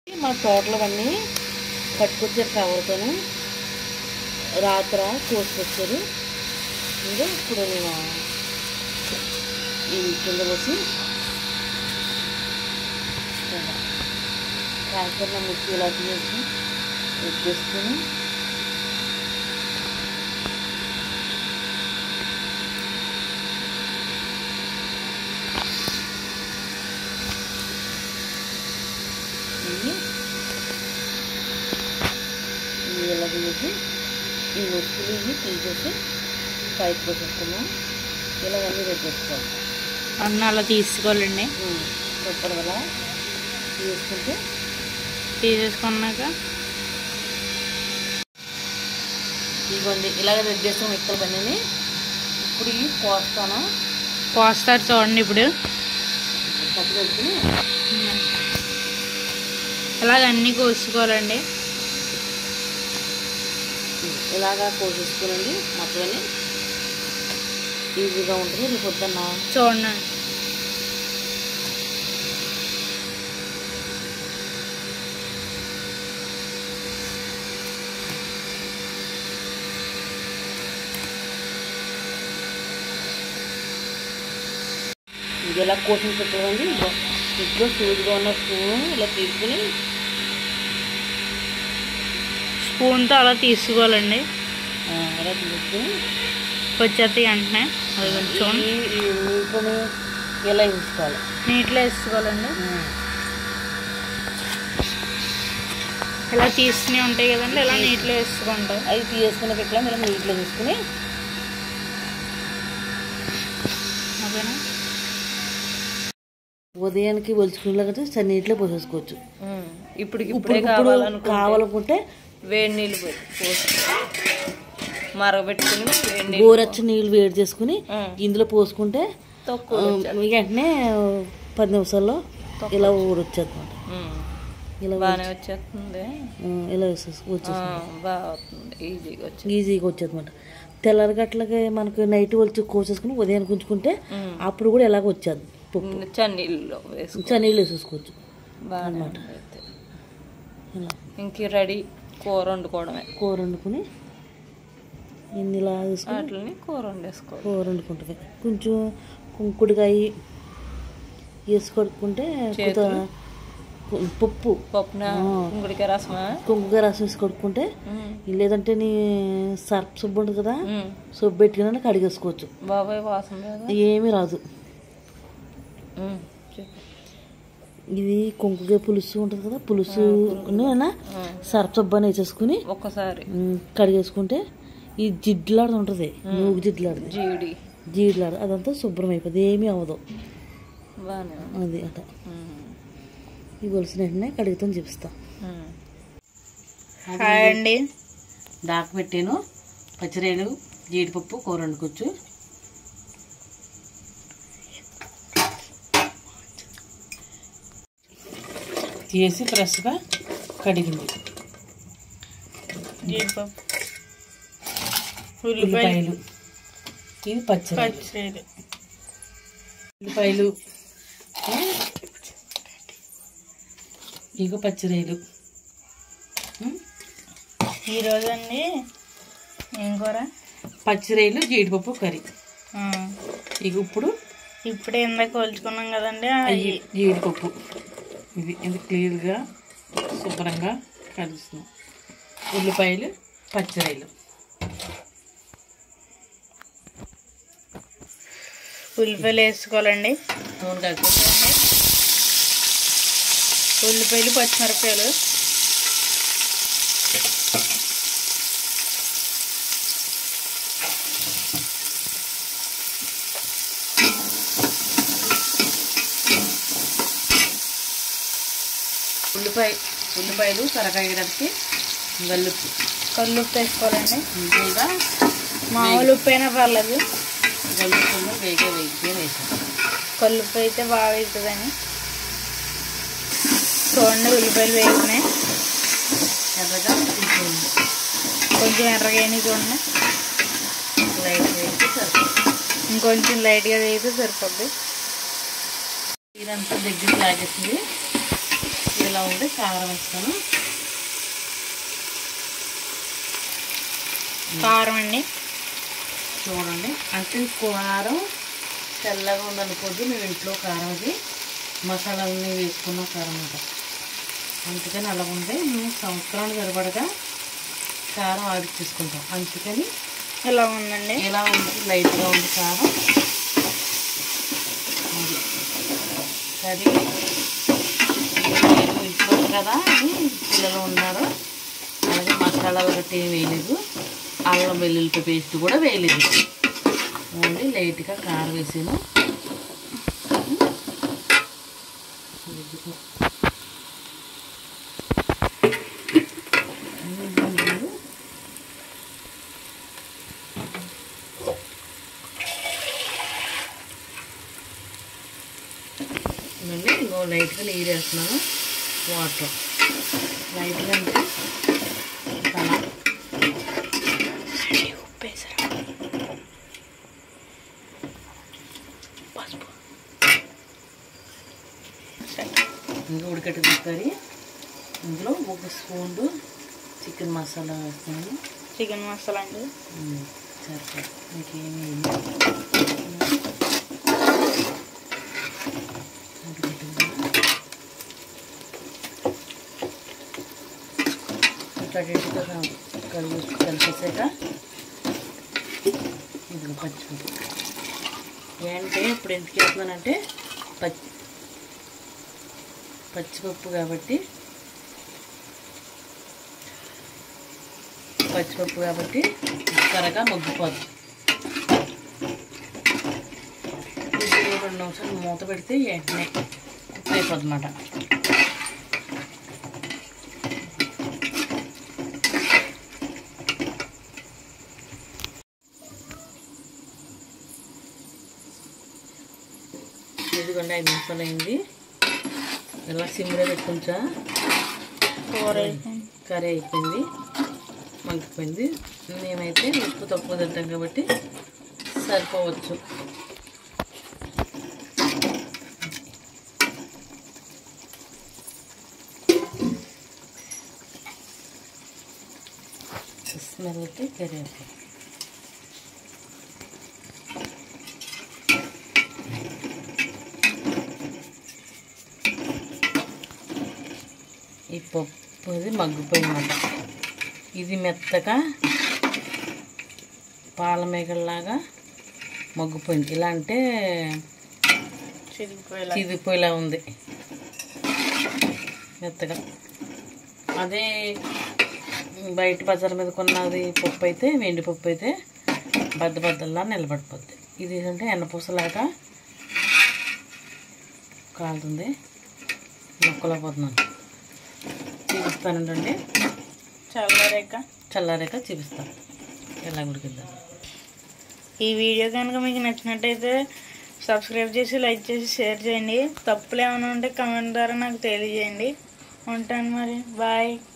మా తోటలు అన్నీ పట్టుకొచ్చారు కవర్తోను రాత్ర కోసుకొచ్చారు ఇంకా ఇప్పుడు నేను ఈ కింద పోసి ట్రాక్టర్లో ముక్కి ఇలా తీసి ఎక్కేసుకొని ఇవి ఇవి ఇలా తీసి ఈ ముక్కులు ఇవి తీసేసి పైకి పోసేసుకున్నాం ఇలా అన్నీ పెట్టేసుకోవాలి అన్న అలా తీసుకోవాలండి సూపర్ కదా తీసుకుంటే తీసేసుకున్నాక ఇదిగోండి ఇలాగ రెడ్ చేసుకుని మిక్కలు పన్నీని ఇప్పుడు ఇవి కోస్తాను పోస్తారు చూడండి ఇప్పుడు పట్టు పెట్టుకుని ఇలాగ అన్నీ కోసుకోవాలండి ఇలాగా కోసేసుకోనండి మొత్తం అన్ని ఈజీగా ఉంటుంది రేపు పొద్దున్న చూడండి ఇది ఇలా కోసిన పెట్టుకోండి ఇంట్లో సూదిగా ఉన్న స్పూన్ ఇలా తీసుకుని స్పూన్తో అలా తీసుకోవాలండి ఆ, ఇలా తీసుకుని వచ్చేస్తాయి వెంటనే అది కొంచెం చూడండి ఈ ఈ నీటిని ఇలా వేసుకోవాలి నీటిలో వేసుకోవాలండి ఇలా తీసుకుని ఉంటాయి కదండి ఇలా నీటిలో వేసుకుంటాం అవి తీసుకున్న పెట్టలా మీరు నీటిలో తీసుకుని ఓకేనా ఉదయానికి ఒలుచుకునేలాగా చన్నీటిలో పోసేసుకోవచ్చు ఇప్పుడు ఇప్పుడు ఇప్పుడే ఇప్పుడు కావాలనుకుంటే కావాలనుకుంటే వేడి నీళ్ళు పోయి పోసి మరగబెట్టుకుని వేడి నీళ్ళు గోరచ్చ నీళ్ళు వేడి చేసుకుని ఉం. ఇందులో పోసుకుంటే తక్కువ ఆ, వెంటనే పది నిమిషాల్లో ఇలా ఊరొచ్చేది అనమాట ఉమ్. ఇలా బాగానే వచ్చేస్తుంది ఆ, ఇలా వేసేసి ఆ, వచ్చేసి బాగా అవుతుంది ఈజీగా వచ్చి ఈజీగా వచ్చేది అనమాట తెల్లారి గట్లకి మనకు నైట్ వచ్చి కోసేసుకుని ఉదయానికి ఉంచుకుంటే అప్పుడు కూడా ఇలాగ వచ్చేది పప్పు చన్నీళ్ళలో వేసుకో చన్నీళ్ళు వేసేసుకోవచ్చు బాగానే ఉంది అయితే. ఇలా ఇంక రెడీ కూర వండుకోవడమే కూర వండుకుని ఇన్ని ఇలా వేసుకుని వాటిని కూర వండేసుకో కూర వండుకుంటుంది కొంచెం కుంకుడుకాయ వేసి కడుక్కుంటే కొంత పప్పు పప్పున ఇంగుడికాయ రసమా కుంకుగా రసం వేసి కడుక్కుంటే ఉమ్. లేదంటే నీ సర్ఫ్ సబ్బు ఉంటుంది కదా ఉమ్. సబ్బు పెట్టుకుని కడిగేసుకోవచ్చు బాబాయ్ వాసన లేదా ఏమీ రాదు ఉమ్. చెప్పు. ఇది కుంకుగా పులుసు ఉంటుంది కదా పులుసు సర్ఫ్ సబ్బు అని వేసేసుకుని ఒక్కసారి ఉమ్, కడిగేసుకుంటే ఈ జిడ్లాడు ఉంటుంది నూగు జిడ్లాడు జీడి జీడ్లాడు అదంతా శుభ్రం అయిపోతుంది ఏమీ అవ్వదు బాగానే ఉంది. అది అట ఉమ్. ఈ గొలుసు వెంటనే కడుగుతాం చూపిస్తా ఉమ్. హాయ్ అండి దాక పెట్టాను పచ్చిరేలు జీడిపప్పు కూర వండుకోవచ్చు తీసి ఫ్రెష్గా కడిగింది జీడిపప్పు ఉల్లిపాయ ఉల్లిపాయలు ఇది పచ్చిరేలు పచ్చిరేలు ఉల్లిపాయలు ఆ? ఇగో పచ్చిరేలు ఈరోజు అండి ఏం కూర పచ్చిరేలు జీడిపప్పు కర్రీ ఆ, ఇక ఇప్పుడు ఇప్పుడే ఇందాక కోల్చుకున్నాం కదండి ఆ అయ్యి జీడిపప్పు ఇది ఇది క్లియర్గా శుభ్రంగా కలుస్తున్నాం ఉల్లిపాయలు పచ్చిరాయలు ఉల్లిపాయలు వేసుకోవాలండి నూనె కలిపి ఉల్లిపాయలు పచ్చిమిరపకాయలు ఉల్లిపాయ ఉల్లిపాయలు సరకాయడానికి గల్లుప్పు కల్లుప్పు వేసుకోవాలండి ఇంకా మామూలు ఉప్పు అయినా పర్లేదు గల్లుప్పు వేగే వేగే వేసాం కల్లుప్పు అయితే బాగా అవుతుందని చూడండి ఉల్లిపాయలు వేసినాయి ఎర్రగా తీసేయండి కొంచెం ఎర్రగాయని చూడండి లైట్ వేసి సరిపోతుంది ఇంకొంచెం లైట్గా వేస్తే సరిపోద్ది ఇదంతా దగ్గరికి లాగేసింది ఇది ఇలా ఉంది కారం వేస్తాను కారం అండి చూడండి అంటే కారం తెల్లగా ఉందనుకోద్దు మేము ఇంట్లో కారం అది మసాలాలన్నీ వేసుకున్న కారం అంట అందుకని అలా ఉంది మేము సంవత్సరాలు సరిపడగా కారం ఆడిచ్చేసుకుంటాం అందుకని ఇలా ఉందండి ఇలా ఉంది లైట్గా ఉంది కారం అది సరే నేను ఇంట్లో కదా అని పిల్లలు ఉన్నారు అలాగే మసాలాలు గట్టి ఏం వేయలేదు అల్లం వెల్లుల్లి పేస్ట్ కూడా వేయలేదు ఓన్లీ లైట్గా కారం వేసాను ఇవ్వండి ఇంకో లైట్గా నీరు వేస్తున్నాను వాటర్ లైట్గా అంటే అలా ఉప్పు వేసారా పసుపు ఇంకా ఉడకట్టు కర్రీ ఇందులో ఒక స్పూన్ చికెన్ మసాలా వేస్తాను చికెన్ మసాలా అండి ఉమ్, సరిపోదు ఇంకేమీ కడిగితో కలిగి కలిపేసాక ఇదిగో పచ్చిమిర్చి ఏంటంటే ఇప్పుడు ఎందుకు వేస్తున్నానంటే పచ్చి పచ్చిపప్పు కాబట్టి పచ్చిపప్పు కాబట్టి త్వరగా మగ్గిపోదు ఇది రెండు నిమిషాలు మూత పెడితే వెంటనే కుక్ అయిపోద్ది అన్నమాట ఇదిగోండి ఐదు నిమిషాలు అయింది ఇలా సిమ్లో పెట్టుకుంటా కూర అయిపోయింది కర్రీ అయిపోయింది మగ్గిపోయింది మేమైతే ఉప్పు తక్కువ తింటాం కాబట్టి సరిపోవచ్చు స్మెల్కి కర్రీ అయిపోయింది ఈ పప్పు అది మగ్గిపోయిందన్నమాట ఇది మెత్తగా పాల మేకల్లాగా మగ్గిపోయింది ఇలా అంటే చిరిగిపోయేలా చిదిపోయేలా ఉంది మెత్తగా అదే బయట బజార్ మీద కొన్నది పప్పు అయితే వెండి పప్పు అయితే బద్ద బద్దల్లా నిలబడిపోద్ది ఇది ఏంటంటే ఎన్నపూసలాగా కాలుతుంది నొక్కలేకపోతున్నాను చూపిస్తానండి చల్లారాక చల్లారాక చూపిస్తాను ఎలా ఉడికిద్దాం ఈ వీడియో కనుక మీకు నచ్చినట్టయితే సబ్స్క్రైబ్ చేసి లైక్ చేసి షేర్ చేయండి తప్పులు ఏమైనా ఉంటే కమెంట్ ద్వారా నాకు తెలియజేయండి ఉంటాను మరి బాయ్